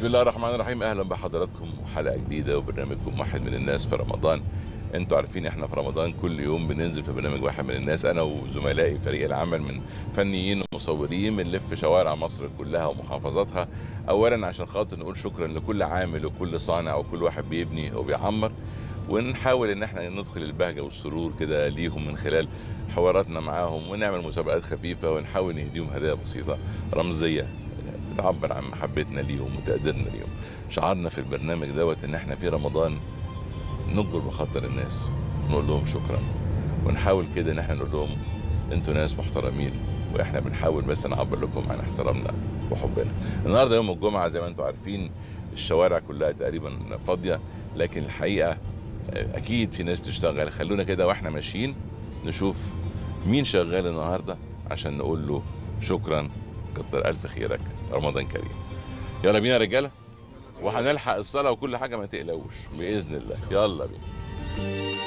الله الرحمن الرحيم اهلا بحضراتكم وحلقه جديده وبرنامجكم واحد من الناس في رمضان انتوا عارفين احنا في رمضان كل يوم بننزل في برنامج واحد من الناس انا وزملائي فريق العمل من فنيين ومصورين بنلف شوارع مصر كلها ومحافظاتها اولا عشان خاطر نقول شكرا لكل عامل وكل صانع وكل واحد بيبني وبيعمر ونحاول ان احنا ندخل البهجه والسرور كده ليهم من خلال حواراتنا معاهم ونعمل مسابقات خفيفه ونحاول نهديهم هدايا بسيطه رمزيه بتعبر عن محبتنا ليهم وتقديرنا ليهم شعارنا في البرنامج دوت ان احنا في رمضان نجبر بخاطر الناس نقول لهم شكرا ونحاول كده ان احنا نقول لهم انتوا ناس محترمين واحنا بنحاول بس نعبر لكم عن احترامنا وحبنا النهارده يوم الجمعه زي ما انتم عارفين الشوارع كلها تقريبا فاضيه لكن الحقيقه اكيد في ناس بتشتغل خلونا كده واحنا ماشيين نشوف مين شغال النهارده عشان نقول له شكرا كتر الف خيرك رمضان كريم يلا بينا يا رجاله وهنلحق الصلاه وكل حاجه ما تقلقوش باذن الله يلا بينا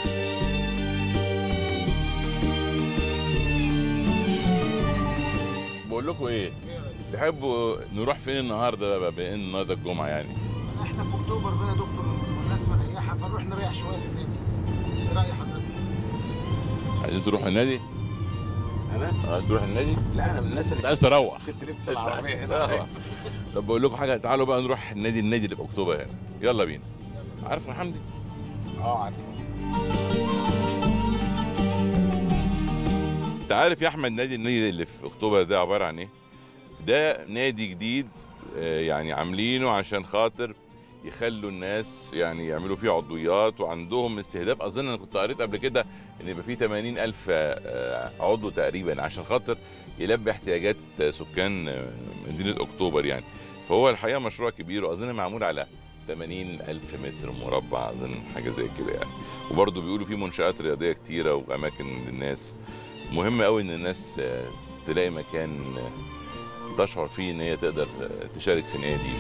بقول لكم ايه تحبوا نروح فين النهارده بقى بما ان النهارده الجمعه يعني احنا في اكتوبر بقى يا دكتور والناس مريحه فنروح نريح شويه في النادي ايه راي حضرتك؟ عايزين تروحوا النادي انا عايز تروح النادي لا انا من الناس انت اللي عايز تروح كنت تلف في العربيه عايز هنا تروح. طب بقول لكم حاجه تعالوا بقى نروح النادي النادي اللي في اكتوبر هنا يلا بينا عارف يا حمدي اه عارف انت عارف يا احمد نادي النادي اللي في اكتوبر ده عباره عن ايه ده نادي جديد آه، يعني عاملينه عشان خاطر يخلوا الناس يعني يعملوا فيه عضويات وعندهم استهداف اظن انا كنت قريت قبل كده ان يبقى فيه 80 الف آه، عضو تقريبا عشان خاطر يلبي احتياجات آه، سكان آه، مدينه اكتوبر يعني فهو الحقيقه مشروع كبير واظن معمول على 80 الف متر مربع اظن حاجه زي كده يعني وبرضه بيقولوا في منشات رياضيه كتيره واماكن للناس مهم قوي ان الناس آه، تلاقي مكان آه، تشعر فيه ان هي تقدر آه، تشارك في نادي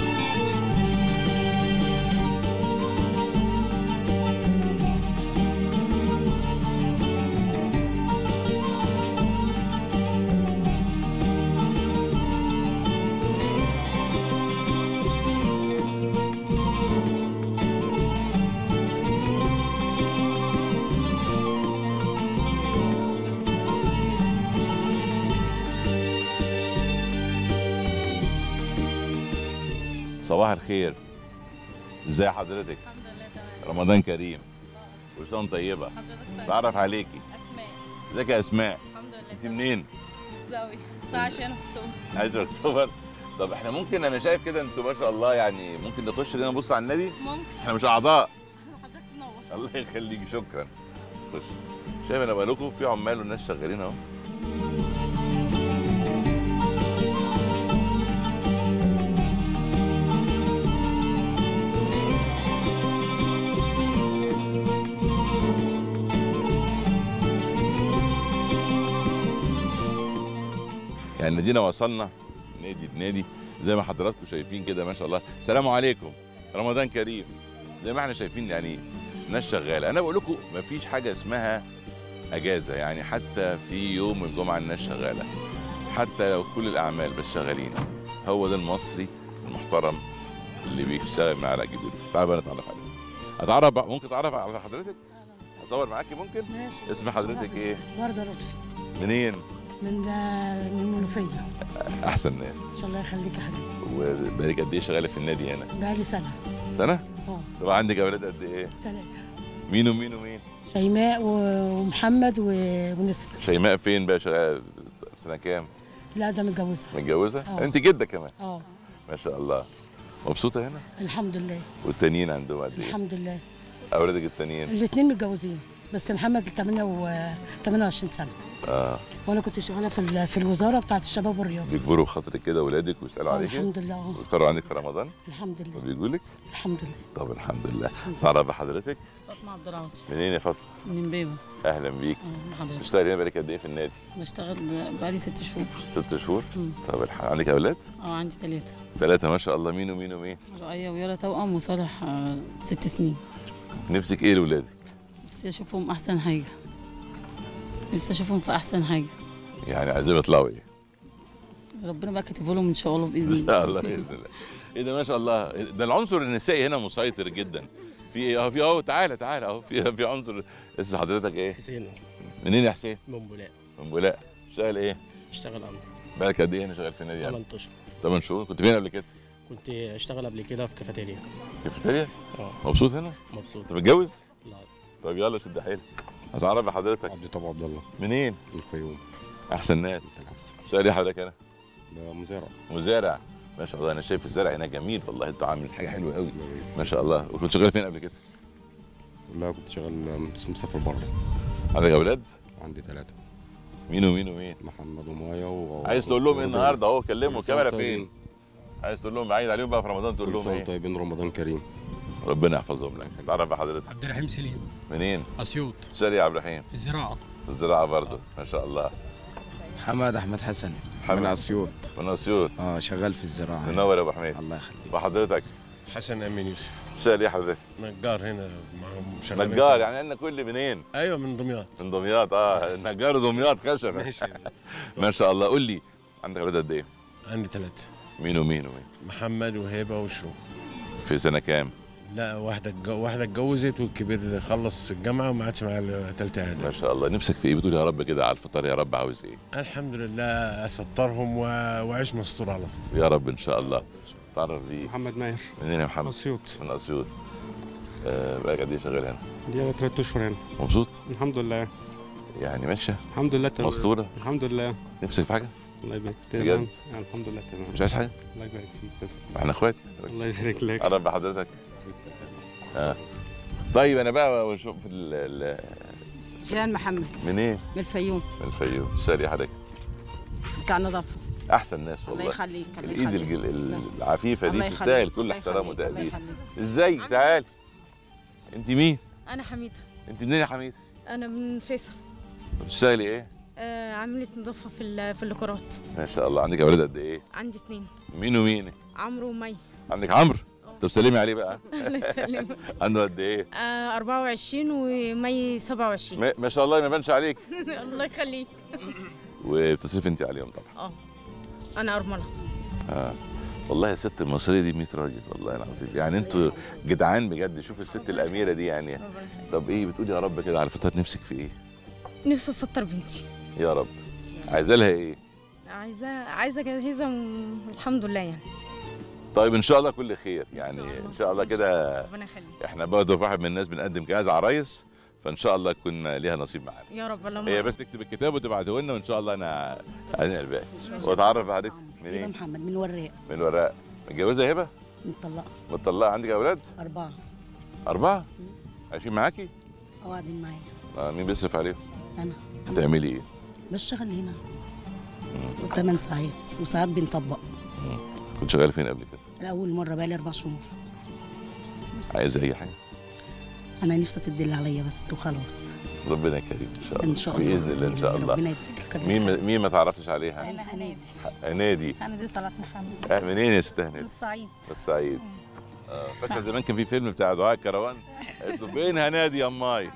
صباح الخير ازي حضرتك الحمد لله تمام رمضان كريم كل سنه وانت طيبه حضرتك طيب تعرف عليكي اسماء ازيك يا اسماء الحمد لله انت تمام. منين الزاوية الساعة عشان في اكتوبر عايز اكتوبر طب احنا ممكن انا شايف كده انتوا ما شاء الله يعني ممكن نخش كده نبص على النادي ممكن احنا مش اعضاء حضرتك تنور الله يخليك شكرا خش شايف انا بقول لكم في عمال والناس شغالين اهو يعني نادينا وصلنا نادي بنادي زي ما حضراتكم شايفين كده ما شاء الله السلام عليكم رمضان كريم زي ما احنا شايفين يعني ناس شغاله انا بقول لكم مفيش حاجه اسمها اجازه يعني حتى في يوم الجمعه الناس شغاله حتى لو كل الاعمال بس شغالين هو ده المصري المحترم اللي بيشتغل مع علاء جديد تعال بقى نتعرف عليه اتعرف بقى ممكن اتعرف على حضرتك اصور معاكي ممكن ماشي اسم حضرتك ايه وردة لطفي منين من ده من المنوفية احسن ناس ان شاء الله يخليك يا حبيبي وبقالك قد ايه شغاله في النادي هنا بقالي سنة سنه اه طب عندك اولاد قد ايه ثلاثة مين ومين ومين شيماء و- ومحمد و- ونسمة شيماء فين بقى شغاله سنه كام لا ده متجوزة متجوزه اه. انت جده كمان اه ما شاء الله مبسوطه هنا الحمد لله والتانيين عندهم قد ايه الحمد لله اولادك التانيين الاثنين متجوزين بس محمد 8 و 28 سنة اه وانا كنت شغالة في ال- في الوزارة بتاعت الشباب والرياضة بيكبروا بخاطرك كده اولادك ويسالوا آه، عليك الحمد لله اه ويختاروا عنك في رمضان الحمد لله وبيجوا لك الحمد لله طب الحمد لله تعرف بحضرتك فاطمة عبد العاطي منين يا فاطمه من بيبة اهلا بيك اه حضرتك بتشتغل هنا بقالك قد ايه في النادي بشتغل بقالي ست شهور ست شهور مم. طب الح... عندك اولاد اه عندي ثلاثة ثلاثه ما شاء الله مين ومين ومين رؤية ويارا توأم وصالح آه ست سنين نفسك ايه لاولادك نفسي اشوفهم احسن حاجة نفسي اشوفهم في احسن حاجة يعني عايزين يطلعوا ايه ربنا بقى كاتبه لهم ان شاء الله باذن ان الله شاء الله باذن الله ايه ده ما شاء الله ده العنصر النسائي هنا مسيطر جدا في ايه اهو في اهو تعالى تعالى اهو في في عنصر اسم حضرتك ايه حسين منين يا حسين من بولاق من بولاق شغال ايه اشتغل امر بقالك قد ايه هنا شغال في النادي يعني 8 اشهر 8 شهور كنت فين قبل كده كنت اشتغل قبل كده في كافيتيريا كافيتيريا اه مبسوط هنا مبسوط انت متجوز لا طب يلا شد حيلك هتعرف بحضرتك عبد طبعا عبد الله منين الفيوم احسن ناس انت العسل شغال ايه حضرتك هنا ده مزارع مزارع ما شاء الله انا شايف الزرع هنا جميل والله انت عامل حاجه حلوه قوي ما شاء الله وكنت شغال فين قبل كده لا كنت شغال مسافر بره عندك اولاد عندي ثلاثة مين ومين ومين محمد ومايا و عايز تقول لهم ايه النهارده اهو كلموا كل سنة الكاميرا طيبين. فين عايز تقول لهم عايز عليهم بقى في رمضان تقول كل لهم سنة ايه طيبين رمضان كريم ربنا يحفظهم لك تعرف بحضرتك عبد الرحيم سليم منين اسيوط شاري يا عبد الرحيم في الزراعه في الزراعه برضه ما شاء الله حماد احمد حسن حمد. من اسيوط من اسيوط اه شغال في الزراعه منور يا ابو حميد الله يخليك وحضرتك حسن امين يوسف شاري ايه حضرتك نجار هنا معهم شغالين نجار يعني عندنا كل منين ايوه من دمياط من دمياط اه نجار دمياط خشب ماشي ما شاء الله قول لي عندك اولاد قد ايه عندي ثلاثة مين ومين ومين محمد وهبة وشروق في سنه كام لا واحدة اتج- واحدة اتجوزت والكبير خلص الجامعة وما عادش معاه تالتة ما إعدادي شاء الله نفسك في ايه بتقول يا رب كده على الفطار يا رب عاوز ايه الحمد لله أسطرهم و... وعيش مستور على طول يا رب ان شاء الله تعرف بيه محمد ماهر منين يا محمد اسيوط من اسيوط آه بقالك قد ايه شغال هنا دي انا ثلاث اشهر هنا مبسوط الحمد لله يعني ماشيه الحمد لله تمام مسطوره الحمد لله نفسك في حاجه الله يبارك بجد؟ تمام يعني الحمد لله تمام مش عايز حاجه الله يبارك فيك تسلم احنا اخواتي الله يبارك لك اعرف بحضرتك تسلم. اه طيب انا بقى بشوف ال ال جيهان محمد منين من الفيوم من الفيوم ساري حضرتك بتاع نظافه احسن ناس الله والله يخليك الله الايد يخليك. الجل- العفيفه الله دي يخليك. تستاهل كل الله احترام يخليك. الله وتقدير يخليك. ازاي تعالي انت مين أنا حميدة انت منين يا حميد أنا من فيصل بتشتغلي ايه آه عاملة نظافة في ال- في اللوكرات ما شاء الله عندك اولاد قد ايه عندي اتنين مين ومين عمرو ومي عندك عمرو طب سلمي عليه بقى الله يسلمك عنده قد ايه آه 24 ومي 27 ما ما شاء الله ما بانش عليك الله يخليك وبتصرف انت عليهم طبعا اه أنا أرملة اه والله الست المصريه دي 100 راجل والله العظيم يعني انتوا جدعان بجد شوف الست الاميره دي يعني طب ايه بتقولي يا رب كده على الفطار نفسك في ايه نفسي أسطر بنتي يا رب عايزه لها ايه عايزة عايزة أجهزها م- الحمد لله يعني طيب ان شاء الله كل خير يعني ان شاء الله كده ربنا يخليك احنا برضه في واحد من الناس بنقدم جهاز عرايس فان شاء الله تكون ليها نصيب معانا يا رب اللهم هي بس تكتب الكتاب وتبعته لنا وان شاء الله انا هنقل الباقي واتعرف عليك هبه منين محمد من الوراق من الوراق متجوزه هبه مطلقه مطلقه عندك اولاد اربعه اربعه عايشين معاكي اه قاعدين معايا آه مين بيصرف عليهم انا بتعملي ايه بشتغل هنا ثمان ساعات وساعات بنطبق كنت شغال فين قبل كده الاول مره بقالي اربع شهور بس عايزه اي حاجه انا نفسي اسد اللي عليا بس وخلاص ربنا كريم ان شاء الله ان شاء الله باذن الله ان شاء الله ربنا يبارك لك مين ما مين ما تعرفتش عليها انا هنادي هنادي انا دي طلعت محمد آه منين يا ست من هنادي الصعيد الصعيد آه فاكره زمان كان في فيلم بتاع دعاء الكروان قالت له فين هنادي يا اماي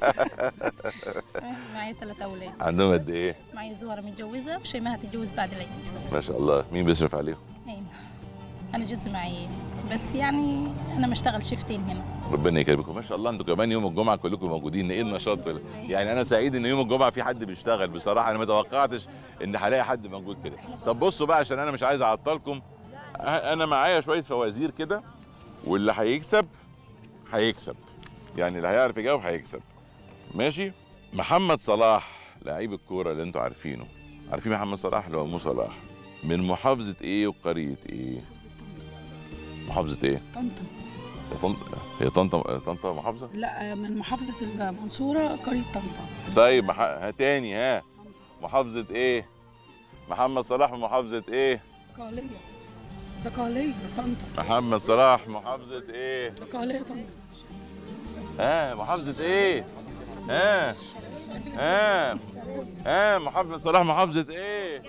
معايا ثلاث اولاد عندهم قد ايه معايا زهره متجوزه وشيماء هتتجوز بعد العيد ما شاء الله مين بيصرف عليهم هنا انا جوزي معي بس يعني انا بشتغل شيفتين هنا ربنا يكرمكم ما شاء الله انتوا كمان يوم الجمعه كلكم موجودين ايه النشاط في ال- يعني انا سعيد ان يوم الجمعه في حد بيشتغل بصراحه انا ما توقعتش ان هلاقي حد موجود كده طب بصوا بقى عشان انا مش عايز اعطلكم أ- انا معايا شويه فوازير كده واللي هيكسب هيكسب يعني اللي هيعرف يجاوب هيكسب ماشي محمد صلاح لعيب الكوره اللي انتوا عارفينه عارفين محمد صلاح اللي هو مو صلاح من محافظه ايه وقريه ايه محافظه ايه طنطا هي طنطا هي طنطا طنطا محافظه لا من محافظه المنصوره قريه طنطا طيب مح... ها تاني ها محافظة ايه؟ محمد صلاح من محافظة ايه؟ قاليه ده قاليه طنطا محمد صلاح محافظة ايه؟ ده قاليه طنطا ها محافظة ايه؟ ها ها ها محمد صلاح محافظة ايه؟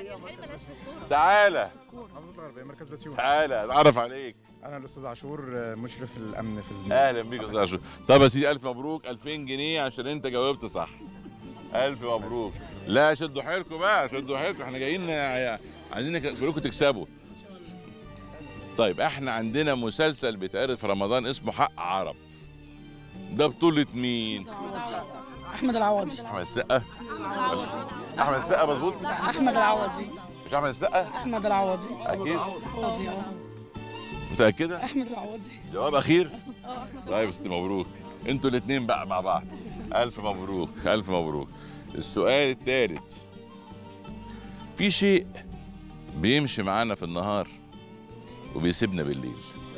تعالى محافظة الغربية مركز بسيون تعالى اتعرف عليك أنا الأستاذ عاشور مشرف الأمن في الم... اهلا بيك يا استاذ عاشور طب يا سيدي الف مبروك 2000 جنيه عشان انت جاوبت صح الف مبروك لا شدوا حيلكم بقى شدوا حيلكم احنا جايين ع- عايزين كلكم تكسبوا طيب احنا عندنا مسلسل بيتعرض في رمضان اسمه حق عرب ده بطولة مين؟ احمد العوضي احمد السقا احمد السقا مظبوط احمد العوضي مش احمد السقا احمد العوضي اكيد العوضي اه متأكدة؟ احمد العوضي جواب اخير طيب ست مبروك انتوا الاثنين بقى مع بعض الف مبروك الف مبروك السؤال الثالث في شيء بيمشي معانا في النهار وبيسيبنا بالليل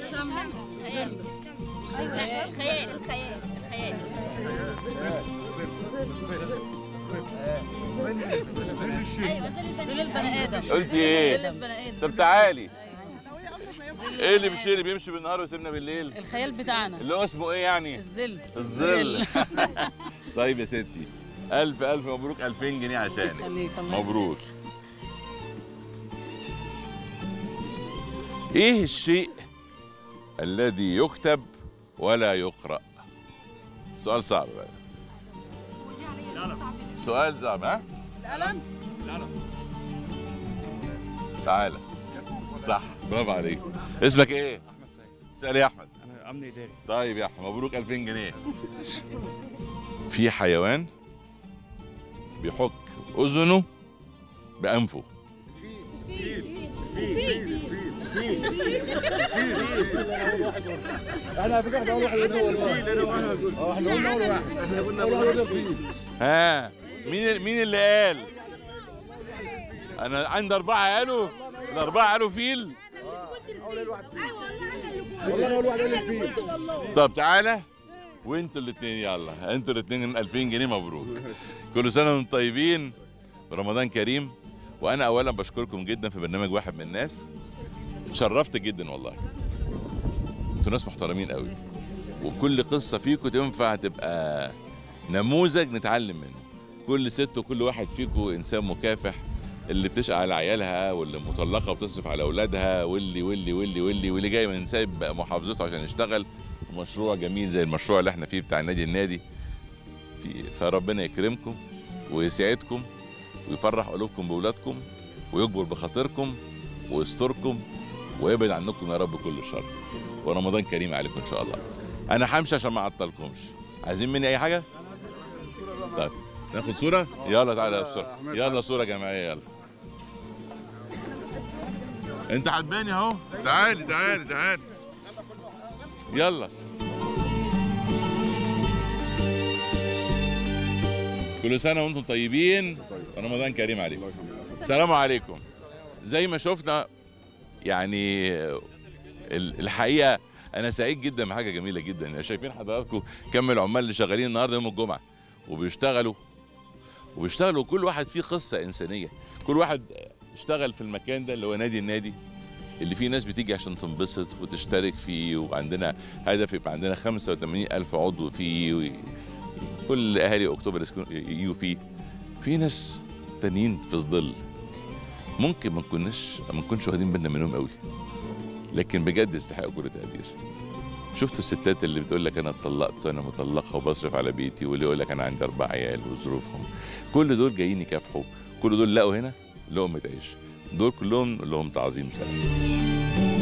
الخيال الخيال الخيال ايوه ظل البني ادم قلت ايه؟ ظل البني ادم طب تعالي ايه اللي الشيء اللي بيمشي بالنهار ويسيبنا بالليل؟ الخيال بتاعنا اللي هو اسمه ايه يعني؟ الظل الظل طيب يا ستي الف الف مبروك 2000 جنيه عشانك خليك الله مبروك ايه الشيء الذي يكتب ولا يقرأ سؤال صعب بقى سؤال صعب ها القلم تعالى صح برافو عليك اسمك ايه سأل يا احمد انا امن اداري طيب يا احمد مبروك 2000 جنيه في حيوان بيحك اذنه بانفه انا فكره اول واحد قلنا والله اه احنا قلنا اول واحد احنا قلنا اول واحد قلنا فيه ها مين مين اللي قال انا عندي اربعه قالوا الاربعه قالوا فيل والله انا اول واحد قال فيه طب تعالى وانتوا الاثنين يلا انتوا الاثنين 2000 جنيه مبروك كل سنه وانتم طيبين رمضان كريم وانا اولا بشكركم جدا في برنامج واحد من الناس اتشرفت جدا والله انتوا ناس محترمين قوي وكل قصه فيكم تنفع تبقى نموذج نتعلم منه كل ست وكل واحد فيكم انسان مكافح اللي بتشقى على عيالها واللي مطلقه وبتصرف على اولادها واللي واللي واللي واللي واللي جاي من سايب محافظته عشان يشتغل في مشروع جميل زي المشروع اللي احنا فيه بتاع النادي النادي في فربنا يكرمكم ويسعدكم ويفرح قلوبكم باولادكم ويجبر بخاطركم ويستركم ويبعد عنكم يا رب كل شر ورمضان كريم عليكم ان شاء الله انا همشي عشان ما اعطلكمش عايزين مني اي حاجه طيب ناخد صوره يلا تعالى بسرعه يلا صوره جماعيه يلا انت عجباني اهو تعالي تعالي تعالي يلا كل سنه وانتم طيبين رمضان كريم عليكم السلام عليكم زي ما شفنا يعني ال- الحقيقه انا سعيد جدا بحاجه جميله جدا يعني شايفين حضراتكم كم العمال اللي شغالين النهارده يوم الجمعه وبيشتغلوا وبيشتغلوا كل واحد فيه قصه انسانيه كل واحد اشتغل في المكان ده اللي هو نادي النادي اللي فيه ناس بتيجي عشان تنبسط وتشترك فيه وعندنا هدف يبقى عندنا 85 ألف عضو فيه و- كل أهالي أكتوبر يسكنوا- يجوا فيه في ناس تانيين في الظل ممكن ما نكونش ما نكونش واخدين بالنا منهم قوي لكن بجد يستحقوا كل تقدير شفتوا الستات اللي بتقول لك انا اتطلقت وانا مطلقه وبصرف على بيتي واللي يقول لك انا عندي اربع عيال وظروفهم كل دول جايين يكافحوا كل دول لقوا هنا لقمه عيش دول كلهم لهم تعظيم سلام